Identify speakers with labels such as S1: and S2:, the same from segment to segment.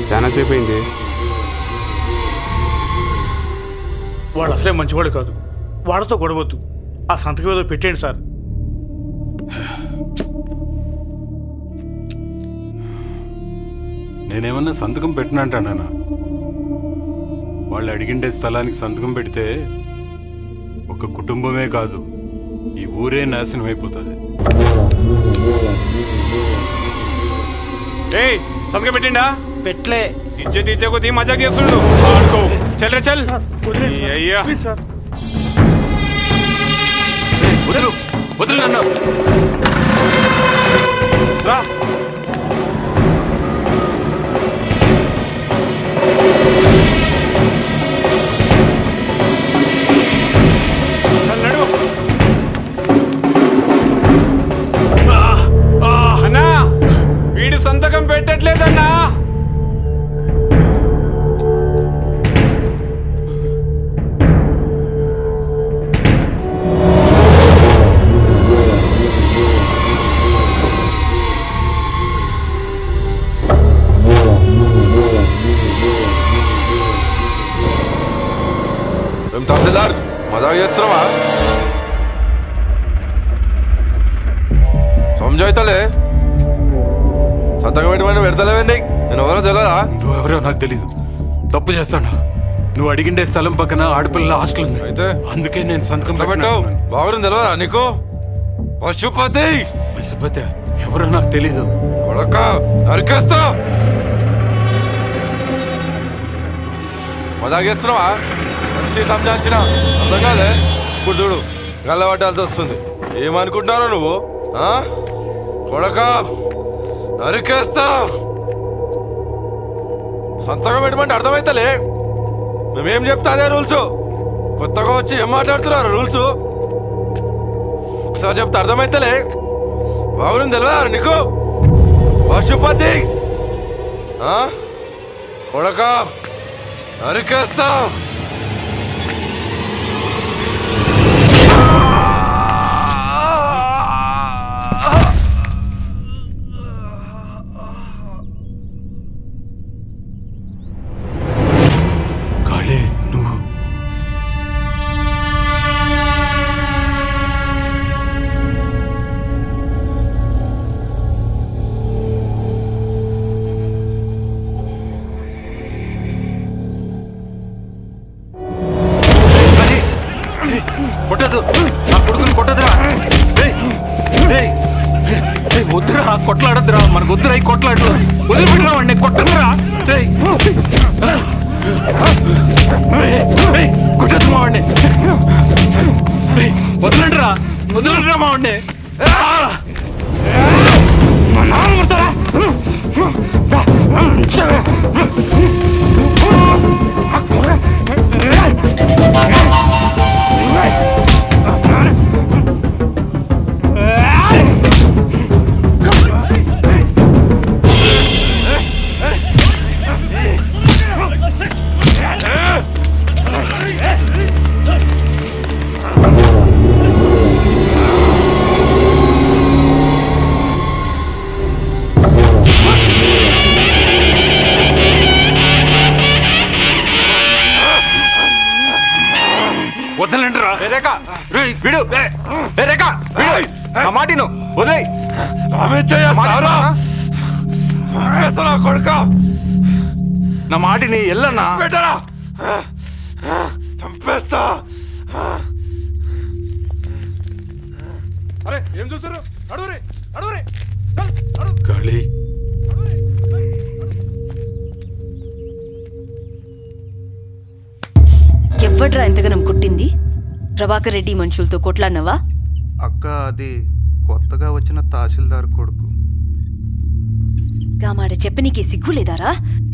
S1: చాలాసేపు అయింది
S2: వాడు అసలే మంచివాడు కాదు వాడితో గొడవద్దు ఆ సంతకం ఏదో పెట్టేయండి సార్
S3: నేనేమన్నా సంతకం పెట్టినంటానా వాళ్ళు అడిగిండే స్థలానికి సంతకం పెడితే ఒక కుటుంబమే కాదు ఈ ఊరే నాశనం అయిపోతుంది
S1: ఏయ్ సంతకం పెట్టిండా
S4: పెట్లే
S1: ఇజ్జత్ ఇచ్చే కొద్దీ మజాక్ చేస్తుండు ఆడుకో చల్ రే చల్
S2: వదిలేండి
S1: ఈ
S2: సార్.
S1: అయ్యా
S2: ప్లీజ్ సార్
S3: వదులు వదులు నన్ను
S1: రా చల్ నడు ఆ, ఆ, అన్నా వీడు సంతకం పెట్టట్లేదన్నా
S5: ఏం తహసీల్దార్ మజాక్ చేస్తున్నావా సంజాయితలే సంతకం పెట్టమని పెడతలేవండి నేను ఎవరో తెలియదా
S3: నువ్వెవరో నాకు తెలీదు తప్పు చేస్తాను నువ్వు అడిగిండే స్థలం పక్కన ఆడపిల్లల హాస్టల్ ఉంది
S5: అయితే
S3: అందుకే నేను సంతకం
S5: ఎట్లా పెట్టావు
S3: పెట్టావు
S5: బాగుంది తెలియదా నీకు పశుపతి
S3: పశుపతి ఎవరో నాకు తెలీదు
S5: కొడక నరికేస్తా మజాక్ చేస్తున్నావా మంచి సంజాయించిన అర్థం కాదే ఇప్పుడు చూడు గల్ల పట్టాల్సి వస్తుంది ఏమనుకుంటున్నారో నువ్వు ఆ? కొడక నరికేస్తా సంతకం పెట్టమంటే అర్థమైతలే మేమేం చెప్తా అదే రూల్స్ కొత్తగా వచ్చి ఏం మాట్లాడుతున్నారు రూల్స్ ఒకసారి చెప్తే అర్థమైతలే బాగుంది తెలియదా నీకు పశుపతి ఆ? కొడక నరికేస్తా
S3: కాళీ నువ్వు కొట్టదు నా కొడుకుని కొట్టదురా ఏయ్, ఏయ్, ఏయ్, వద్దురా కొట్లాడద్దురా మనకు వద్దురా ఈ కొట్లాడు వదిలిపెట్టరా వాడిని కొట్టదురా ఏయ్. ఏయ్, ఏయ్, కొట్టద్దు మా వాడిని ఏయ్, వదలండిరా వదలండిరా మా వాడిని ఆ! మా నాన్న కొడతారా? వదలండిరా
S1: రేఖ
S3: రేయ్,
S1: విడు ఏ రేఖ విడు నా మాటిను వదిలేయ్
S5: ఆమె చేస్తారా కొడుక
S1: నా మాటిని ఎల్లన్నా
S5: పెట్టరా చంపేస్తా
S2: అరే ఏం చూస్తారు అడుగురే అడుగురే
S3: కాళీ
S6: ఎవ్వడ్రా ఎంతగనం కొట్టింది ప్రభాకర్ రెడ్డి మనుషులతో కొట్లాడినవా
S7: అక్క అది కొత్తగా వచ్చిన తహసీల్దార్ కొడుకు
S6: గా మాట చెప్ప నీకే సిగ్గు లేదారా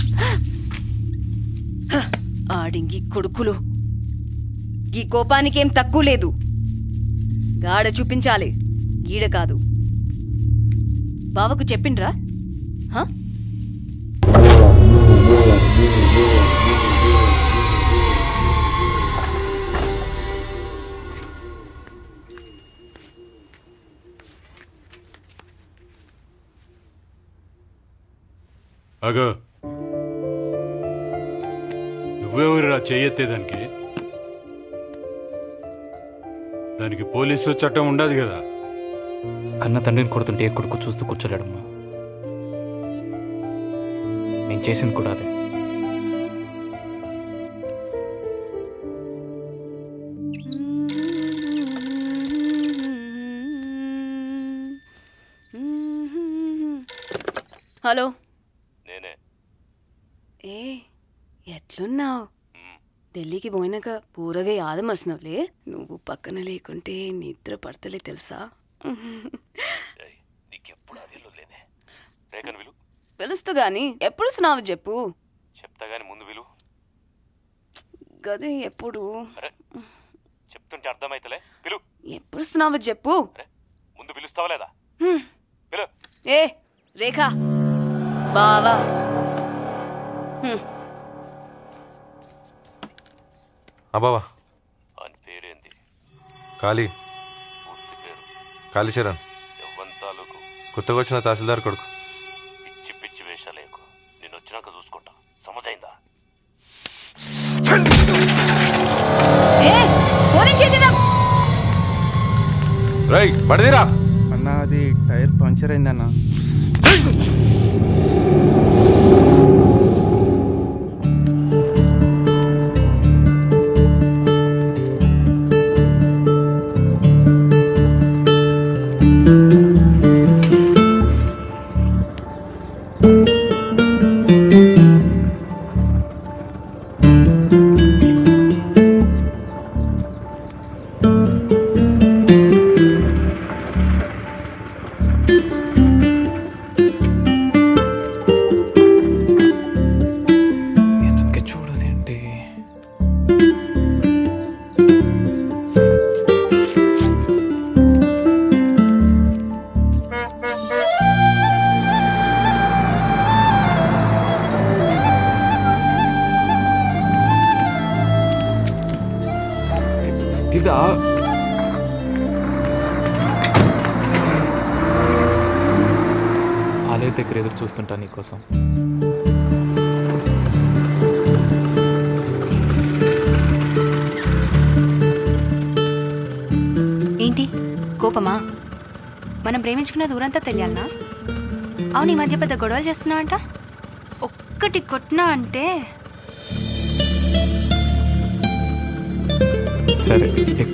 S6: హ, ఆడింగి కొడుకులు ఈ కోపానికేం తక్కువ లేదు గాడ చూపించాలి గీడ కాదు బావకు చెప్పిండ్రా హ?
S3: అగో
S4: నువ్వెవరురా చెయ్యెత్తేదానికి దానికి పోలీసు చట్టం ఉండదు కదా
S8: కన్న తండ్రిని కొడుతుంటే ఏ కొడుకు చూస్తూ కూర్చోలేడమ్మా నేను చేసింది కూడా అదే
S6: హలో
S9: నేనే
S6: ఏ ఎట్లున్నావు ఢిల్లీకి పోయినాక పూరగా యాదమర్చినవులే నువ్వు పక్కన లేకుంటే నిద్ర పడతలే తెలుసా
S9: నీకెప్పుడు అదే లేనే రేఖను విలు
S6: పిలుస్తూ గాని ఎప్పుడు స్నావు చెప్పు
S9: చెప్తా గాని ముందు విలు
S6: గది ఎప్పుడు
S9: అరే చెప్తుంటే అర్థమైతలే పిలు
S6: ఎప్పుడు స్నావు చెప్పు
S9: ముందు పిలుస్తావా లేదా
S6: హ్మ్.
S9: పిలు
S6: ఏ రేఖా బావా హ్మ్.
S5: అబావా
S9: అని పేరేంది
S5: ఖాళీ
S9: పూర్తి పేరు
S5: కాళీచరణ్
S9: ఎవ్వన్ తాలూకు
S5: కొత్తగా వచ్చిన తహసీల్దార్ కొడుకు
S9: పిచ్చి పిచ్చి వేషాలేకు నేను వచ్చినాక చూసుకుంటా సమజైందా
S6: ఏ ఫోన్ చేసేద్దాం
S5: రై పడదిరా
S7: అన్న అది టైర్ పంచర్ అయిందన్న
S8: వెనక్కి చూడదేంటి ఇదా ఆలయ దగ్గర ఎదురు చూస్తుంటా నీకోసం
S10: ఏంటి కోపమా మనం ప్రేమించుకున్న దూరంతా తెలియాలనా అవును ఈ మధ్య పెద్ద గొడవలు చేస్తున్నావంట ఒక్కటి కొట్టినా అంటే
S8: సరే ఎక్కువ